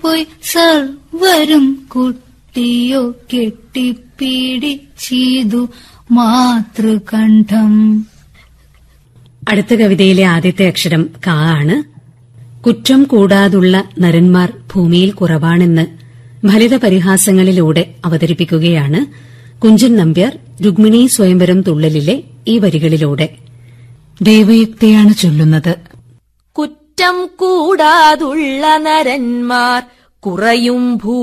പോയി സർവരും കുട്ടിയോ കെട്ടിപ്പിടിച്ചിതു മാതൃകണ്ഠം അടുത്ത കവിതയിലെ ആദ്യത്തെ അക്ഷരം കാ ആണ് കുറ്റം കൂടാതുള്ള നരന്മാർ ഭൂമിയിൽ കുറവാണെന്ന് ഫലിത പരിഹാസങ്ങളിലൂടെ അവതരിപ്പിക്കുകയാണ് കുഞ്ചൻ നമ്പ്യാർ രുക്മിണി സ്വയംവരം തുള്ളലിലെ ഈ വരികളിലൂടെ ദൈവയുക്തിയാണ് ചൊല്ലുന്നത് കുറ്റം കൂടാതുള്ള നരന്മാർ കുറയും ഭൂ